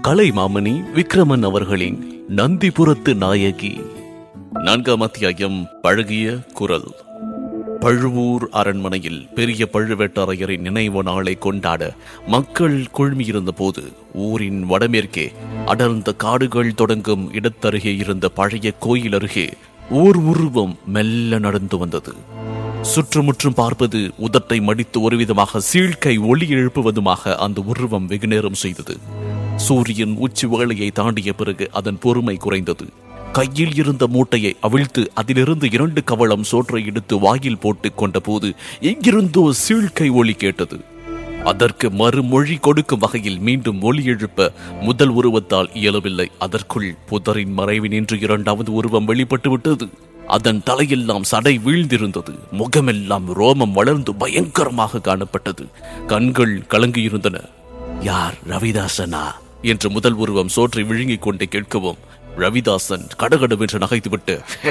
கலைமாமணி விக்ரமன் அவர்களின் நந்திபுரத்து நாயகி நான்காம் அத்தியாயம் பழகிய குரல் பழுவூர் அரண்மனையில் பெரிய பழுவேட்டரையரின் நினைவு நாளை கொண்டாட மக்கள் குழுமியிருந்த போது ஊரின் வடமேற்கே அடர்ந்த காடுகள் தொடங்கும் இடத்தருகே இருந்த பழைய கோயில் அருகே ஓர் உருவம் மெல்ல நடந்து வந்தது சுற்றுமுற்றும் பார்ப்பது உதட்டை மடித்து ஒருவிதமாக சீழ்க்கை ஒளி எழுப்புவதுமாக அந்த உருவம் வெகுநேரம் செய்தது சூரியன் உச்சி வேளையை தாண்டிய பிறகு அதன் பொறுமை குறைந்தது கையில் இருந்த மூட்டையை அவிழ்த்து அதிலிருந்து இரண்டு கவளம் சோற்றை எடுத்து வாயில் போட்டுக் கொண்ட போது எங்கிருந்தோ சீழ்க்கை ஒளி கேட்டது அதற்கு மறுமொழி கொடுக்கும் வகையில் மீண்டும் ஒலி எழுப்ப முதல் உருவத்தால் இயலவில்லை அதற்குள் புதரின் மறைவினின்று இரண்டாவது உருவம் வெளிப்பட்டு விட்டது அதன் தலையெல்லாம் சடை வீழ்ந்திருந்தது முகமெல்லாம் ரோமம் வளர்ந்து பயங்கரமாக காணப்பட்டது கண்கள் கலங்கியிருந்தன யார் ரவிதாசனா என்று முதல் உருவம் சோற்றை விழுங்கிக் கொண்டே கேட்கவும் ரவிதாசன் கடகடவென்று நகைத்துவிட்டு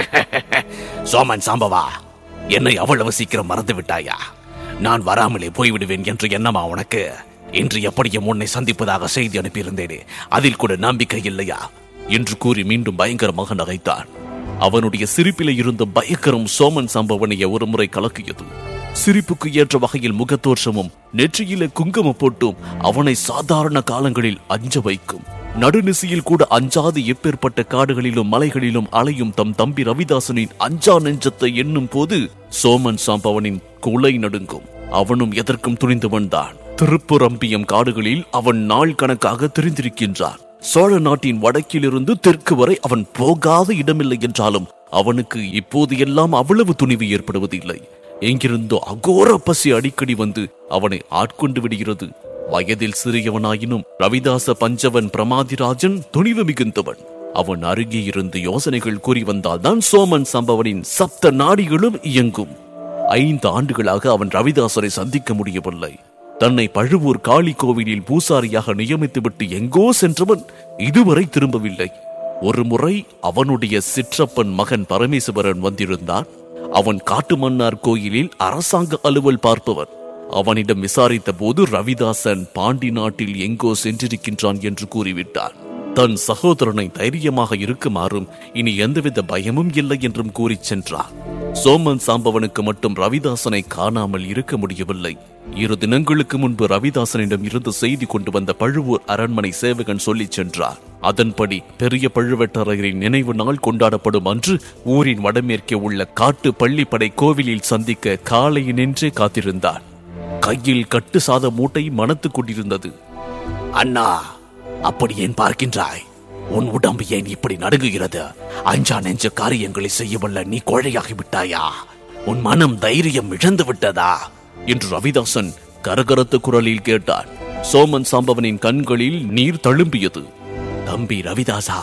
சோமன் சாம்பவா என்னை அவ்வளவு சீக்கிரம் மறந்து விட்டாயா நான் வராமலே போய்விடுவேன் என்று என்னமா உனக்கு இன்று எப்படியும் உன்னை சந்திப்பதாக செய்தி அனுப்பியிருந்தேனே அதில் கூட நம்பிக்கை இல்லையா என்று கூறி மீண்டும் பயங்கரமாக நகைத்தான் அவனுடைய சிரிப்பிலே இருந்த பயங்கரம் சோமன் சம்பவனைய ஒருமுறை கலக்கியது சிரிப்புக்கு ஏற்ற வகையில் முகத்தோற்றமும் நெற்றியில குங்கும போட்டும் அவனை சாதாரண காலங்களில் அஞ்ச வைக்கும் நடுநிசையில் கூட அஞ்சாது எப்பேற்பட்ட காடுகளிலும் மலைகளிலும் அலையும் தம் தம்பி ரவிதாசனின் அஞ்சா நெஞ்சத்தை எண்ணும் போது சோமன் சாம்பவனின் குலை நடுங்கும் அவனும் எதற்கும் துணிந்தவன் தான் திருப்புரம்பியம் காடுகளில் அவன் நாள் கணக்காக தெரிந்திருக்கின்றான் சோழ நாட்டின் வடக்கிலிருந்து தெற்கு வரை அவன் போகாத இடமில்லை என்றாலும் அவனுக்கு இப்போது எல்லாம் அவ்வளவு துணிவு ஏற்படுவதில்லை எங்கிருந்தோ அகோர பசி அடிக்கடி வந்து அவனை ஆட்கொண்டு விடுகிறது வயதில் சிறியவனாயினும் ரவிதாச பஞ்சவன் பிரமாதிராஜன் துணிவு மிகுந்தவன் அவன் அருகே இருந்து யோசனைகள் கூறி வந்தால்தான் சோமன் சம்பவனின் சப்த நாடிகளும் இயங்கும் ஐந்து ஆண்டுகளாக அவன் ரவிதாசரை சந்திக்க முடியவில்லை தன்னை பழுவூர் காளி கோவிலில் பூசாரியாக நியமித்துவிட்டு எங்கோ சென்றவன் இதுவரை திரும்பவில்லை ஒரு முறை அவனுடைய சிற்றப்பன் மகன் பரமேசுவரன் வந்திருந்தான் அவன் காட்டு மன்னார் கோயிலில் அரசாங்க அலுவல் பார்ப்பவன் அவனிடம் விசாரித்த போது ரவிதாசன் பாண்டி நாட்டில் எங்கோ சென்றிருக்கின்றான் என்று கூறிவிட்டான் தன் சகோதரனை தைரியமாக இருக்குமாறும் இனி எந்தவித பயமும் இல்லை என்றும் கூறிச் சென்றான் சோமன் சாம்பவனுக்கு மட்டும் ரவிதாசனை காணாமல் இருக்க முடியவில்லை இரு தினங்களுக்கு முன்பு ரவிதாசனிடம் இருந்து செய்தி கொண்டு வந்த பழுவூர் அரண்மனை சேவகன் சொல்லிச் சென்றார் அதன்படி பெரிய பழுவேட்டரையரின் நினைவு நாள் கொண்டாடப்படும் அன்று ஊரின் வடமேற்கே உள்ள காட்டு பள்ளிப்படை கோவிலில் சந்திக்க காலையினின்றே காத்திருந்தான் கையில் கட்டு சாத மூட்டை மனத்துக் கொண்டிருந்தது அண்ணா அப்படி ஏன் பார்க்கின்றாய் உன் உடம்பு ஏன் இப்படி நடுங்குகிறது அஞ்சா நெஞ்ச காரியங்களை செய்யவல்ல நீ கோழையாகி விட்டாயா உன் மனம் தைரியம் இழந்து விட்டதா என்று ரவிதாசன் கரகரத்த குரலில் கேட்டான் சோமன் சாம்பவனின் கண்களில் நீர் தழும்பியது தம்பி ரவிதாசா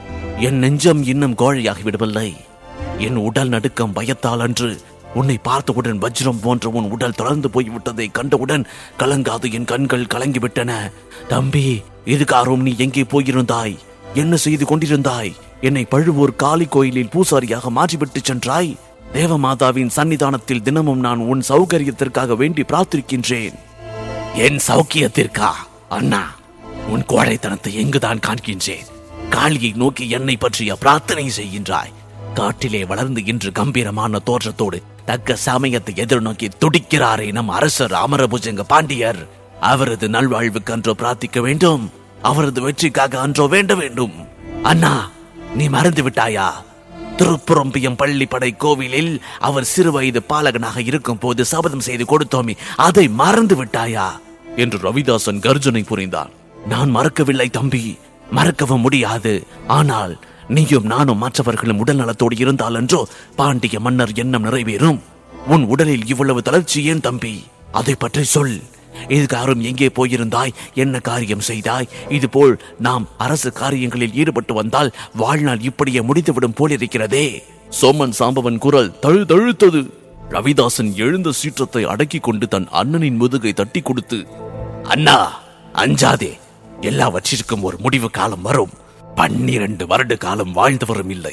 என் நெஞ்சம் இன்னும் கோழையாகி விடவில்லை என் உடல் நடுக்கம் பயத்தால் அன்று உன்னை பார்த்தவுடன் வஜ்ரம் போன்ற உன் உடல் தளர்ந்து போய்விட்டதை கண்டவுடன் கலங்காது என் கண்கள் கலங்கிவிட்டன தம்பி இதுக்காரும் நீ எங்கே போயிருந்தாய் என்ன செய்து கொண்டிருந்தாய் என்னை பழுவூர் காளி கோயிலில் பூசாரியாக மாற்றிவிட்டு சென்றாய் தேவமாதாவின் சன்னிதானத்தில் தினமும் நான் உன் சௌகரியத்திற்காக வேண்டி பிரார்த்திக்கின்றேன் என் சௌக்கியத்திற்கா அண்ணா உன் கோழைத்தனத்தை எங்குதான் காண்கின்றேன் காளியை நோக்கி என்னை பற்றிய பிரார்த்தனை செய்கின்றாய் காட்டிலே வளர்ந்து இன்று கம்பீரமான தோற்றத்தோடு தக்க சமயத்தை எதிர்நோக்கி துடிக்கிறாரே நம் அரசர் அமரபுஜங்க பாண்டியர் அவரது நல்வாழ்வுக்கு அன்றோ பிரார்த்திக்க வேண்டும் அவரது வெற்றிக்காக அன்றோ வேண்ட வேண்டும் அண்ணா நீ மறந்து விட்டாயா திருப்புறம்பியம் பள்ளிப்படை கோவிலில் அவர் சிறுவயது பாலகனாக இருக்கும் போது சபதம் செய்து கொடுத்தோமே அதை மறந்து விட்டாயா என்று ரவிதாசன் கர்ஜனை புரிந்தான் நான் மறக்கவில்லை தம்பி மறக்கவும் முடியாது ஆனால் நீயும் நானும் மற்றவர்களும் உடல் நலத்தோடு இருந்தால் என்றோ பாண்டிய மன்னர் எண்ணம் நிறைவேறும் உன் உடலில் இவ்வளவு தளர்ச்சி ஏன் தம்பி அதை பற்றி சொல் இதுகாரும் எங்கே போயிருந்தாய் என்ன காரியம் செய்தாய் இதுபோல் நாம் அரசு காரியங்களில் ஈடுபட்டு வந்தால் வாழ்நாள் இப்படியே முடித்துவிடும் போலிருக்கிறதே சோமன் சாம்பவன் குரல் தழு தழுத்தது ரவிதாசன் எழுந்த சீற்றத்தை அடக்கிக் கொண்டு தன் அண்ணனின் முதுகை தட்டி கொடுத்து அண்ணா அஞ்சாதே எல்லாவற்றிற்கும் ஒரு முடிவு காலம் வரும் பன்னிரண்டு வருட காலம் வாழ்ந்தவரும் இல்லை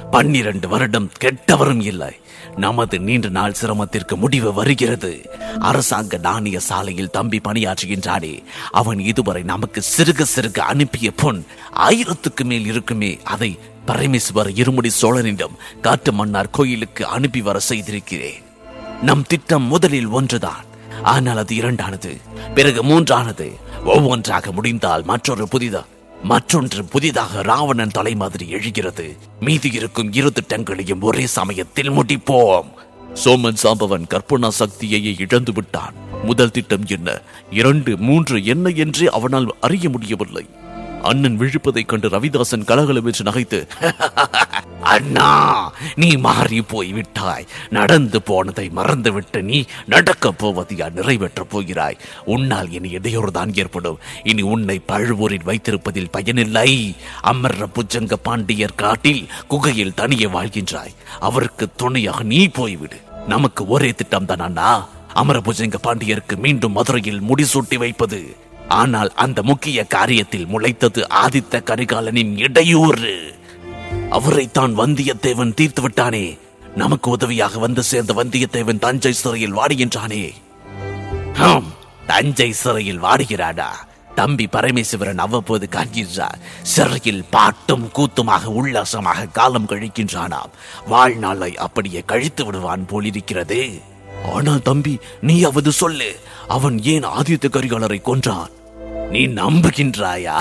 பன்னிரண்டு வருடம் கெட்டவரும் இல்லை நமது நீண்ட நாள் சிரமத்திற்கு முடிவு வருகிறது அரசாங்க நாணய சாலையில் தம்பி பணியாற்றுகின்றானே அவன் இதுவரை நமக்கு சிறுக சிறுக அனுப்பிய பொன் ஆயிரத்துக்கு மேல் இருக்குமே அதை பரமேஸ்வர இருமுடி சோழனிடம் காட்டு மன்னார் கோயிலுக்கு அனுப்பி வர செய்திருக்கிறேன் நம் திட்டம் முதலில் ஒன்றுதான் ஆனால் அது இரண்டானது பிறகு மூன்றானது ஒவ்வொன்றாக முடிந்தால் மற்றொரு புதிதா மற்றொன்று புதிதாக ராவணன் தலை மாதிரி எழுகிறது மீதி இருக்கும் இரு திட்டங்களையும் ஒரே சமயத்தில் முடிப்போம் சோமன் சாம்பவன் கற்பனா சக்தியையே இழந்து விட்டான் முதல் திட்டம் என்ன இரண்டு மூன்று என்ன என்றே அவனால் அறிய முடியவில்லை அண்ணன் விழிப்பதைக் கண்டு ரவிதாசன் கலகலவென்று நகைத்து அண்ணா நீ மாறி போய் விட்டாய் நடந்து போனதை மறந்துவிட்டு நீ நடக்கப் போவதையா நிறைவேற்றப் போகிறாய் உன்னால் இனி இடையூறுதான் ஏற்படும் இனி உன்னை பழுவூரில் வைத்திருப்பதில் பயனில்லை அமர்ற புஜங்க பாண்டியர் காட்டில் குகையில் தனியே வாழ்கின்றாய் அவருக்கு துணையாக நீ போய்விடு நமக்கு ஒரே திட்டம் தான் அண்ணா அமரபுஜங்க பாண்டியருக்கு மீண்டும் மதுரையில் முடிசூட்டி வைப்பது ஆனால் அந்த முக்கிய காரியத்தில் முளைத்தது ஆதித்த கரிகாலனின் இடையூறு அவரைத்தான் வந்தியத்தேவன் தீர்த்து விட்டானே நமக்கு உதவியாக வந்து சேர்ந்த வந்தியத்தேவன் தஞ்சை சிறையில் வாடுகின்றானே ஆம் தஞ்சை சிறையில் வாடுகிறாடா தம்பி பரமேஸ்வரன் அவ்வப்போது காண்கின்றார் சிறையில் பாட்டும் கூத்துமாக உல்லாசமாக காலம் கழிக்கின்றானாம் வாழ்நாளை அப்படியே கழித்து விடுவான் போலிருக்கிறது ஆனால் தம்பி நீயாவது சொல்லு அவன் ஏன் ஆதித்த கரிகாலரை கொன்றான் நீ நம்புகின்றாயா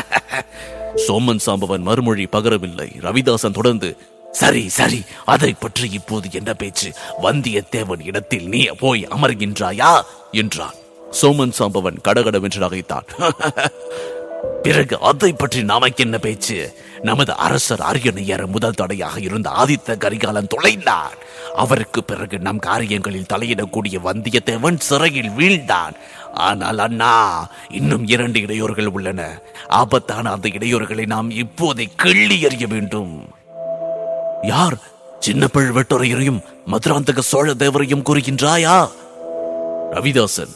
சோமன் சாம்பவன் மறுமொழி பகரவில்லை ரவிதாசன் தொடர்ந்து சரி சரி அதை பற்றி இப்போது என்ன பேச்சு வந்தியத்தேவன் இடத்தில் நீ போய் அமர்கின்றாயா என்றான் சோமன் சாம்பவன் கடகடவென்று நகைத்தான் பிறகு அதை பற்றி நமக்கு என்ன பேச்சு நமது அரசர் அரியணையர் முதல் தடையாக இருந்த ஆதித்த கரிகாலன் தொலைந்தான் அவருக்கு பிறகு நம் காரியங்களில் தலையிடக்கூடிய வந்தியத்தேவன் சிறையில் வீழ்ந்தான் ஆனால் அண்ணா இன்னும் இரண்டு இடையூறுகள் உள்ளன ஆபத்தான அந்த இடையூறுகளை நாம் இப்போதை கிள்ளி எறிய வேண்டும் யார் சின்ன பழுவேட்டரையரையும் மதுராந்தக சோழ தேவரையும் கூறுகின்றாயா ரவிதாசன்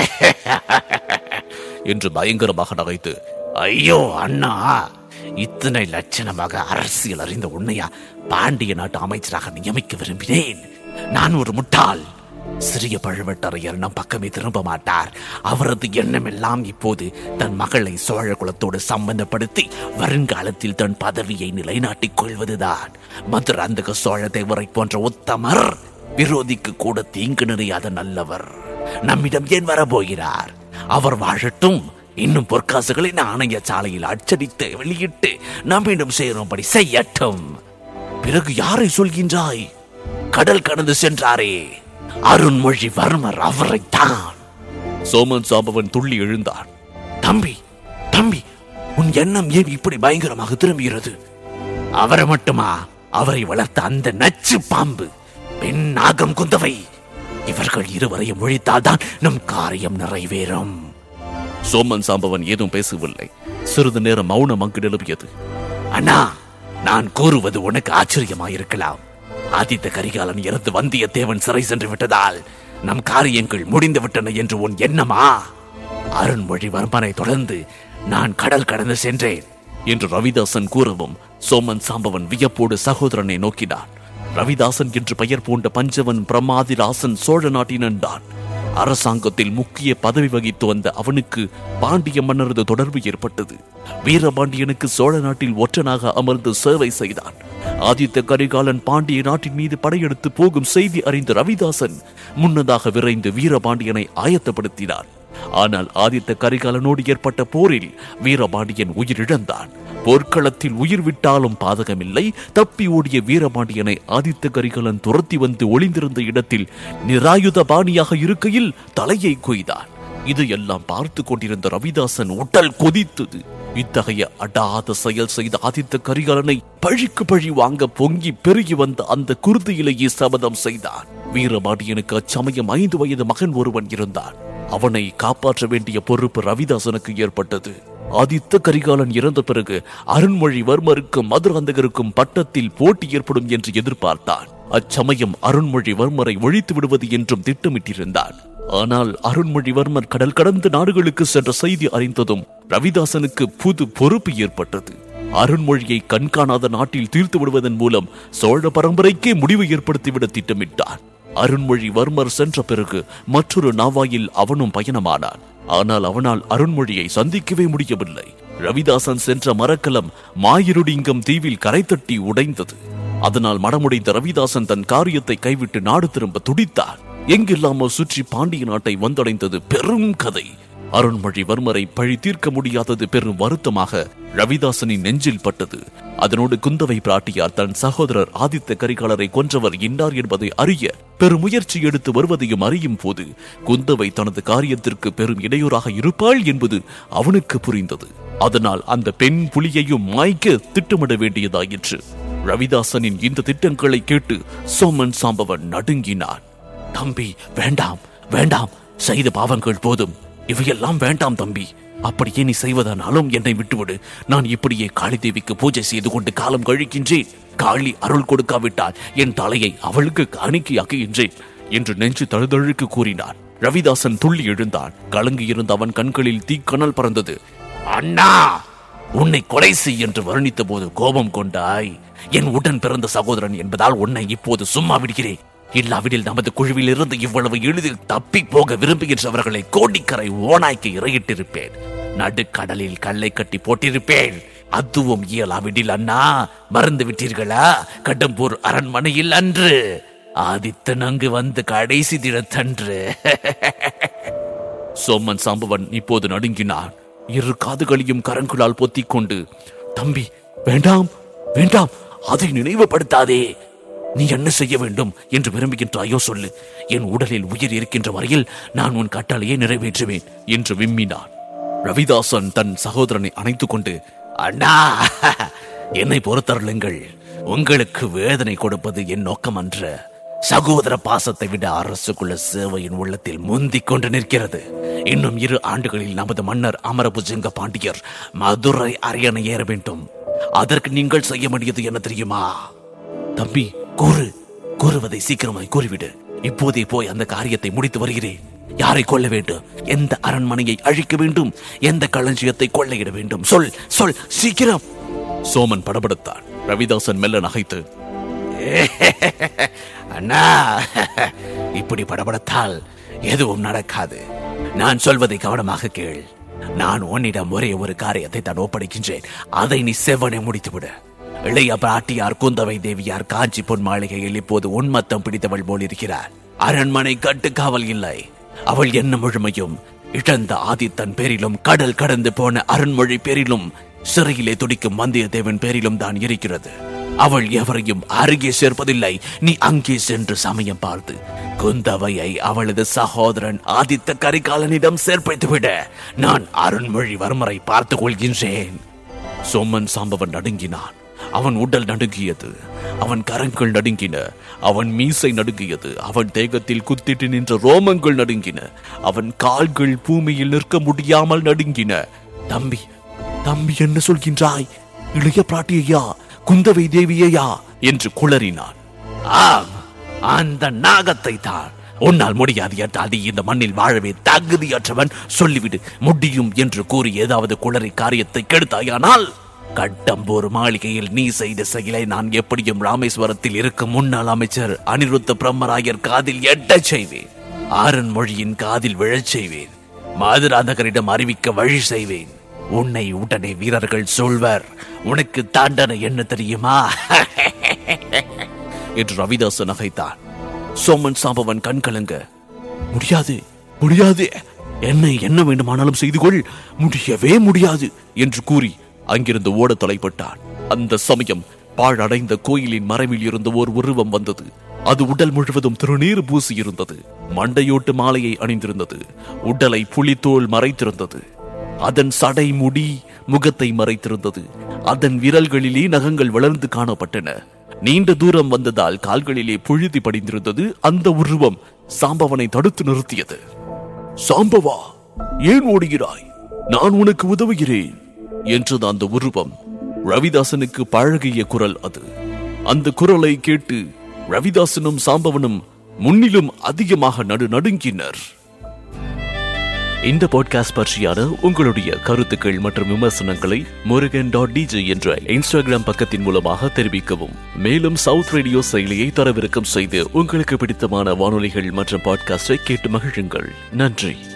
என்று பயங்கரமாக நகைத்து ஐயோ அண்ணா இத்தனை லட்சணமாக அரசியல் அறிந்த உன்னையா பாண்டிய நாட்டு அமைச்சராக நியமிக்க விரும்பினேன் நான் ஒரு முட்டாள் சிறிய பழுவேட்டரையர் நம் பக்கமே திரும்ப மாட்டார் அவரது எண்ணமெல்லாம் இப்போது தன் மகளை சோழ குலத்தோடு சம்பந்தப்படுத்தி வருங்காலத்தில் தன் பதவியை நிலைநாட்டிக் கொள்வதுதான் மதுராந்தக சோழ தேவரை போன்ற உத்தமர் விரோதிக்கு கூட தீங்கு நிறையாத நல்லவர் நம்மிடம் ஏன் வரப்போகிறார் அவர் வாழட்டும் இன்னும் பொற்காசுகளை நாணய சாலையில் அச்சடித்து வெளியிட்டு நம்மிடம் சேரும்படி செய்யட்டும் பிறகு யாரை சொல்கின்றாய் கடல் கடந்து சென்றாரே அருண்மொழிவர்மர் அவரைத்தான் சோமன் சாம்பவன் துள்ளி எழுந்தான் தம்பி தம்பி உன் எண்ணம் ஏன் இப்படி பயங்கரமாக திரும்புகிறது அவரை மட்டுமா அவரை வளர்த்த அந்த நச்சு பாம்பு பெண் நாகம் குந்தவை இவர்கள் இருவரையும் ஒழித்தால்தான் நம் காரியம் நிறைவேறும் சோமன் சாம்பவன் ஏதும் பேசவில்லை சிறிது நேரம் மௌனம் அங்கு நிலவியது அண்ணா நான் கூறுவது உனக்கு ஆச்சரியமாயிருக்கலாம் ஆதித்த கரிகாலன் இறந்து வந்தியத்தேவன் சிறை சென்று விட்டதால் நம் காரியங்கள் முடிந்து விட்டன என்று உன் எண்ணமா அருண்மொழிவர்மனை தொடர்ந்து நான் கடல் கடந்து சென்றேன் என்று ரவிதாசன் கூறவும் சோமன் சாம்பவன் வியப்போடு சகோதரனை நோக்கினான் ரவிதாசன் என்று பெயர் பூண்ட பஞ்சவன் பிரமாதிராசன் சோழ நாட்டினன் தான் அரசாங்கத்தில் முக்கிய பதவி வகித்து வந்த அவனுக்கு பாண்டிய மன்னரது தொடர்பு ஏற்பட்டது வீரபாண்டியனுக்கு சோழ நாட்டில் ஒற்றனாக அமர்ந்து சேவை செய்தான் ஆதித்த கரிகாலன் பாண்டிய நாட்டின் மீது படையெடுத்து போகும் செய்தி அறிந்த ரவிதாசன் முன்னதாக விரைந்து வீரபாண்டியனை ஆயத்தப்படுத்தினார் ஆனால் ஆதித்த கரிகாலனோடு ஏற்பட்ட போரில் வீரபாண்டியன் உயிரிழந்தான் போர்க்களத்தில் உயிர் விட்டாலும் பாதகமில்லை தப்பி ஓடிய வீரபாண்டியனை ஆதித்த கரிகாலன் துரத்தி வந்து ஒளிந்திருந்த இடத்தில் நிராயுத பாணியாக இருக்கையில் தலையை கொய்தான் இது எல்லாம் பார்த்து கொண்டிருந்த ரவிதாசன் உடல் கொதித்தது இத்தகைய அடாத செயல் செய்த ஆதித்த கரிகாலனை பழிக்கு பழி வாங்க பொங்கி பெருகி வந்த அந்த குருதியிலேயே சபதம் செய்தான் வீரபாண்டியனுக்கு அச்சமயம் ஐந்து வயது மகன் ஒருவன் இருந்தான் அவனை காப்பாற்ற வேண்டிய பொறுப்பு ரவிதாசனுக்கு ஏற்பட்டது ஆதித்த கரிகாலன் இறந்த பிறகு அருண்மொழிவர்மருக்கும் மதுராந்தகருக்கும் பட்டத்தில் போட்டி ஏற்படும் என்று எதிர்பார்த்தான் அச்சமயம் அருண்மொழிவர்மரை ஒழித்து விடுவது என்றும் திட்டமிட்டிருந்தான் ஆனால் அருண்மொழிவர்மர் கடல் கடந்த நாடுகளுக்கு சென்ற செய்தி அறிந்ததும் ரவிதாசனுக்கு புது பொறுப்பு ஏற்பட்டது அருண்மொழியை கண்காணாத நாட்டில் தீர்த்து விடுவதன் மூலம் சோழ பரம்பரைக்கே முடிவு ஏற்படுத்திவிட திட்டமிட்டான் அருண்மொழி வர்மர் சென்ற பிறகு மற்றொரு நாவாயில் அவனும் பயணமானான் ஆனால் அவனால் அருண்மொழியை சந்திக்கவே முடியவில்லை ரவிதாசன் சென்ற மரக்கலம் மாயிருடிங்கம் தீவில் கரை தட்டி உடைந்தது அதனால் மனமுடைந்த ரவிதாசன் தன் காரியத்தை கைவிட்டு நாடு திரும்ப துடித்தான் எங்கில்லாமோ சுற்றி பாண்டிய நாட்டை வந்தடைந்தது பெரும் கதை அருண்மொழிவர்மரை பழி தீர்க்க முடியாதது பெரும் வருத்தமாக ரவிதாசனின் நெஞ்சில் பட்டது அதனோடு குந்தவை பிராட்டியார் தன் சகோதரர் ஆதித்த கரிகாலரை கொன்றவர் இன்னார் என்பதை அறிய பெருமுயற்சி எடுத்து வருவதையும் அறியும் போது குந்தவை தனது காரியத்திற்கு பெரும் இடையூறாக இருப்பாள் என்பது அவனுக்கு புரிந்தது அதனால் அந்த பெண் புலியையும் மாய்க்க திட்டமிட வேண்டியதாயிற்று ரவிதாசனின் இந்த திட்டங்களை கேட்டு சோமன் சாம்பவன் நடுங்கினான் தம்பி வேண்டாம் வேண்டாம் செய்த பாவங்கள் போதும் இவையெல்லாம் வேண்டாம் தம்பி அப்படியே நீ செய்வதானாலும் என்னை விட்டுவிடு நான் இப்படியே காளி தேவிக்கு பூஜை செய்து கொண்டு காலம் கழிக்கின்றேன் காளி அருள் கொடுக்காவிட்டால் என் தலையை அவளுக்கு காணிக்கையாக்குகின்றேன் என்று நெஞ்சு தழுதழுக்கு கூறினான் ரவிதாசன் துள்ளி எழுந்தான் கலங்கி இருந்த அவன் கண்களில் தீக்கணல் பறந்தது அண்ணா உன்னை கொலை செய் என்று வர்ணித்த போது கோபம் கொண்டாய் என் உடன் பிறந்த சகோதரன் என்பதால் உன்னை இப்போது சும்மா விடுகிறேன் இல்லாவிடில் நமது குழுவில் இருந்து இவ்வளவு எளிதில் தப்பி போக விரும்புகின்றவர்களை கோடிக்கரை ஓனாய்க்கு இறையிட்டிருப்பேன் நடுக்கடலில் கல்லை கட்டி போட்டிருப்பேன் அதுவும் இயலாவிடில் அண்ணா மறந்து விட்டீர்களா கடம்பூர் அரண்மனையில் அன்று ஆதித்தன் அங்கு வந்து கடைசி தினத்தன்று சோமன் சாம்பவன் இப்போது நடுங்கினான் இரு காதுகளையும் கரங்களால் பொத்திக் கொண்டு தம்பி வேண்டாம் வேண்டாம் அதை நினைவுபடுத்தாதே நீ என்ன செய்ய வேண்டும் என்று விரும்புகின்றாயோ சொல்லு என் உடலில் உயிர் இருக்கின்ற வரையில் நான் உன் கட்டளையை நிறைவேற்றுவேன் என்று விம்மினான் ரவிதாசன் தன் சகோதரனை அணைத்துக் கொண்டு அண்ணா என்னை பொறுத்தருளுங்கள் உங்களுக்கு வேதனை கொடுப்பது என் நோக்கம் அன்று சகோதர பாசத்தை விட அரசுக்குள்ள சேவையின் உள்ளத்தில் முந்திக் கொண்டு நிற்கிறது இன்னும் இரு ஆண்டுகளில் நமது மன்னர் அமரபுஜங்க பாண்டியர் மதுரை அரியணை ஏற வேண்டும் அதற்கு நீங்கள் செய்ய வேண்டியது என்ன தெரியுமா தம்பி கூறு கூறுவதை சீக்கிரமாய் கூறிவிடு இப்போதே போய் அந்த காரியத்தை முடித்து வருகிறேன் யாரை கொல்ல வேண்டும் எந்த அரண்மனையை அழிக்க வேண்டும் எந்த களஞ்சியத்தை கொள்ளையிட வேண்டும் சொல் சொல் சீக்கிரம் சோமன் படபடுத்தான் ரவிதாசன் மெல்ல நகைத்து அண்ணா இப்படி படபடத்தால் எதுவும் நடக்காது நான் சொல்வதை கவனமாக கேள் நான் உன்னிடம் ஒரே ஒரு காரியத்தை தான் ஒப்படைக்கின்றேன் அதை நீ செவ்வனை முடித்துவிடு இளைய பிராட்டியார் குந்தவை தேவியார் காஞ்சி பொன் மாளிகையில் இப்போது உன்மத்தம் பிடித்தவள் போல் இருக்கிறார் அரண்மனை கட்டுக்காவல் இல்லை அவள் என்ன முழுமையும் இழந்த ஆதித்தன் பேரிலும் கடல் கடந்து போன அருண்மொழி பேரிலும் சிறையிலே துடிக்கும் வந்தியத்தேவன் பேரிலும் தான் இருக்கிறது அவள் எவரையும் அருகே சேர்ப்பதில்லை நீ அங்கே சென்று சமயம் பார்த்து குந்தவையை அவளது சகோதரன் ஆதித்த கரிகாலனிடம் சேர்ப்பித்து விட நான் அருண்மொழிவர்மரை பார்த்துக் கொள்கின்றேன் சோமன் சாம்பவன் நடுங்கினான் அவன் உடல் நடுங்கியது அவன் கரங்கள் நடுங்கின அவன் மீசை நடுங்கியது அவன் தேகத்தில் குத்திட்டு நின்ற ரோமங்கள் நடுங்கின அவன் கால்கள் பூமியில் நிற்க முடியாமல் நடுங்கின தம்பி தம்பி என்ன சொல்கின்றாய் இளைய பிராட்டியையா குந்தவை தேவியையா என்று குளறினான் ஆம் அந்த நாகத்தை தான் உன்னால் முடியாது என்றால் நீ இந்த மண்ணில் வாழவே தகுதியற்றவன் சொல்லிவிடு முடியும் என்று கூறி ஏதாவது குளறி காரியத்தை கெடுத்தாயானால் கட்டம்பூர் மாளிகையில் நீ செய்த செயலை நான் எப்படியும் ராமேஸ்வரத்தில் இருக்கும் முன்னாள் அமைச்சர் அனிருத்த பிரம்மராயர் காதில் எட்டச் செய்வேன் ஆரன்மொழியின் காதில் விழச் செய்வேன் மாதுராந்தகரிடம் அறிவிக்க வழி செய்வேன் உன்னை உடனே வீரர்கள் சொல்வர் உனக்கு தாண்டனை என்ன தெரியுமா என்று ரவிதாசன் நகைத்தான் சோமன் சாம்பவன் கண் கலங்க முடியாது முடியாது என்னை என்ன வேண்டுமானாலும் செய்து கொள் முடியவே முடியாது என்று கூறி அங்கிருந்து ஓட தொலைப்பட்டான் அந்த சமயம் பாழடைந்த கோயிலின் மறைவில் இருந்த ஓர் உருவம் வந்தது அது உடல் முழுவதும் திருநீர் பூசி இருந்தது மண்டையோட்டு மாலையை அணிந்திருந்தது உடலை புலித்தோல் மறைத்திருந்தது அதன் சடை முடி முகத்தை மறைத்திருந்தது அதன் விரல்களிலே நகங்கள் வளர்ந்து காணப்பட்டன நீண்ட தூரம் வந்ததால் கால்களிலே புழுதி படிந்திருந்தது அந்த உருவம் சாம்பவனை தடுத்து நிறுத்தியது சாம்பவா ஏன் ஓடுகிறாய் நான் உனக்கு உதவுகிறேன் என்றது அந்த உருவம் ரவிதாசனுக்கு பழகிய குரல் அது அந்த குரலை கேட்டு ரவிதாசனும் சாம்பவனும் முன்னிலும் அதிகமாக நடு நடுங்கினர் இந்த பாட்காஸ்ட் பற்றியான உங்களுடைய கருத்துக்கள் மற்றும் விமர்சனங்களை முருகன் டாட் டிஜே என்ற இன்ஸ்டாகிராம் பக்கத்தின் மூலமாக தெரிவிக்கவும் மேலும் சவுத் ரேடியோ செயலியை தரவிறக்கம் செய்து உங்களுக்கு பிடித்தமான வானொலிகள் மற்றும் பாட்காஸ்டை கேட்டு மகிழுங்கள் நன்றி